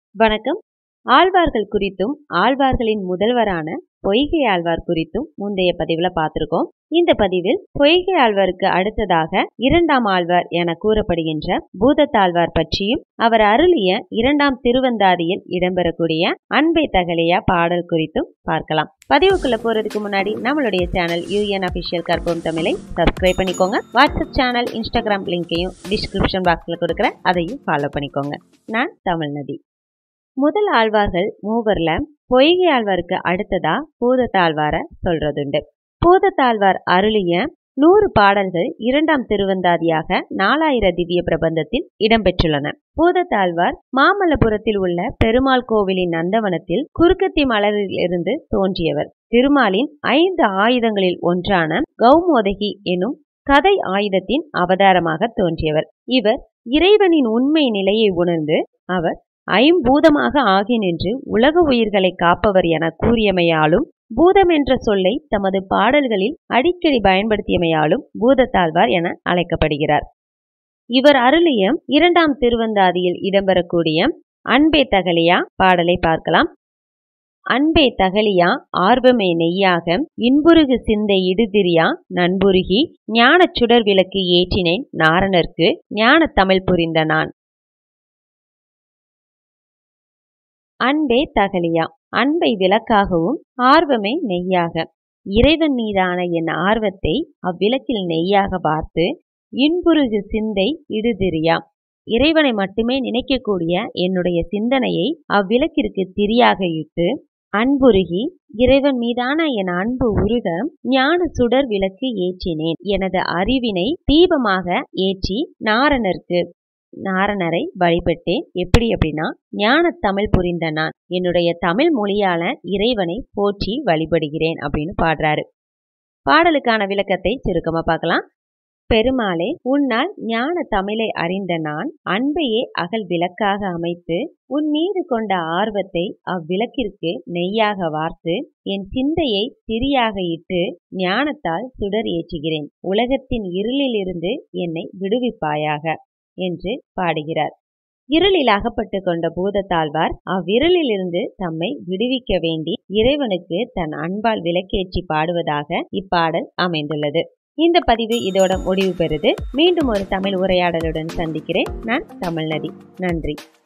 வணக்கம் ஆழ்வார்கள் குறித்தும் ஆழ்வார்களின் முதல்வரான பொய்கை ஆழ்வார் குறித்தும் முந்தைய பதிவுல பார்த்திருக்கோம் இந்த பதிவில் பொய்கை ஆழ்வாருக்கு அடுத்ததாக இரண்டாம் ஆழ்வார் என கூறப்படுகின்ற பூதத்தாழ்வார் பற்றியும் அவர் அருளிய இரண்டாம் திருவந்தாதியில் இடம்பெறக்கூடிய அன்பை தகலியா பாடல் குறித்தும் பார்க்கலாம் பதிவுக்குள்ள போறதுக்கு முன்னாடி நம்மளுடைய சேனல் யூஎன் அபிஷியல் கற்போம் தமிழை சப்ஸ்கிரைப் பண்ணிக்கோங்க வாட்ஸ்அப் சேனல் இன்ஸ்டாகிராம் லிங்கையும் டிஸ்கிரிப்ஷன் பாக்ஸ்ல கொடுக்குறேன் அதையும் ஃபாலோ பண்ணிக்கோங்க நான் தமிழ்நதி முதல் ஆழ்வார்கள் மூவர்ல பொய்கை ஆழ்வாருக்கு அடுத்ததா பூதத்தாழ்வார சொல்றதுண்டு பூதத்தாழ்வார் அருளிய நூறு பாடல்கள் இரண்டாம் திருவந்தாதியாக நாலாயிர திவ்ய பிரபந்தத்தில் இடம்பெற்றுள்ளன பூதத்தாழ்வார் மாமல்லபுரத்தில் உள்ள பெருமாள் கோவிலின் நந்தவனத்தில் குறுக்கத்தி மலரிலிருந்து தோன்றியவர் திருமாலின் ஐந்து ஆயுதங்களில் ஒன்றான கௌமோதகி எனும் கதை ஆயுதத்தின் அவதாரமாக தோன்றியவர் இவர் இறைவனின் உண்மை நிலையை உணர்ந்து அவர் ஐம்பூதமாக ஆகி நின்று உலக உயிர்களை காப்பவர் என கூறியமையாலும் பூதம் என்ற சொல்லை தமது பாடல்களில் அடிக்கடி பயன்படுத்தியமையாலும் பூதத்தாழ்வார் என அழைக்கப்படுகிறார் இவர் அருளிய இரண்டாம் திருவந்தாதியில் இடம்பெறக்கூடிய அன்பே தகலியா பாடலை பார்க்கலாம் அன்பே தகலியா ஆர்வமே நெய்யாக இன்புருகு சிந்தை இடுதிரியா நண்புருகி ஞானச் சுடர் விளக்கு ஏற்றினேன் நாரணர்க்கு ஞான தமிழ் புரிந்த நான் அன்பே தகலியா அன்பை விளக்காகவும் ஆர்வமே நெய்யாக இறைவன் மீதான என் ஆர்வத்தை அவ்விளக்கில் நெய்யாக பார்த்து இன்புருகு சிந்தை இடுதிரியா இறைவனை மட்டுமே நினைக்கக்கூடிய என்னுடைய சிந்தனையை அவ்விளக்கிற்கு திரியாக இட்டு அன்புருகி இறைவன் மீதான என் அன்பு உருக ஞான சுடர் விளக்கு ஏற்றினேன் எனது அறிவினை தீபமாக ஏற்றி நாரணர்க்கு நாரணரை வழிபட்டேன் எப்படி அப்படின்னா ஞான தமிழ் புரிந்த நான் என்னுடைய தமிழ் மொழியால இறைவனை போற்றி வழிபடுகிறேன் அப்படின்னு பாடுறாரு பாடலுக்கான விளக்கத்தை சுருக்கமா பார்க்கலாம் பெருமாளே உன்னால் ஞான தமிழை அறிந்த நான் அன்பையே அகல் விளக்காக அமைத்து உன் மீது கொண்ட ஆர்வத்தை அவ்விளக்கிற்கு நெய்யாக வார்த்து என் சிந்தையை திரியாக இட்டு ஞானத்தால் சுடர் ஏற்றுகிறேன் உலகத்தின் இருளிலிருந்து என்னை விடுவிப்பாயாக என்று பாடுகிறார் இருளில் அகப்பட்டு கொண்ட பூதத்தாழ்வார் அவ்விரலிலிருந்து தம்மை விடுவிக்க வேண்டி இறைவனுக்கு தன் அன்பால் விளக்கேற்றி பாடுவதாக இப்பாடல் அமைந்துள்ளது இந்த பதிவு இதோட முடிவு பெறுது மீண்டும் ஒரு தமிழ் உரையாடலுடன் சந்திக்கிறேன் நான் தமிழ்நதி நன்றி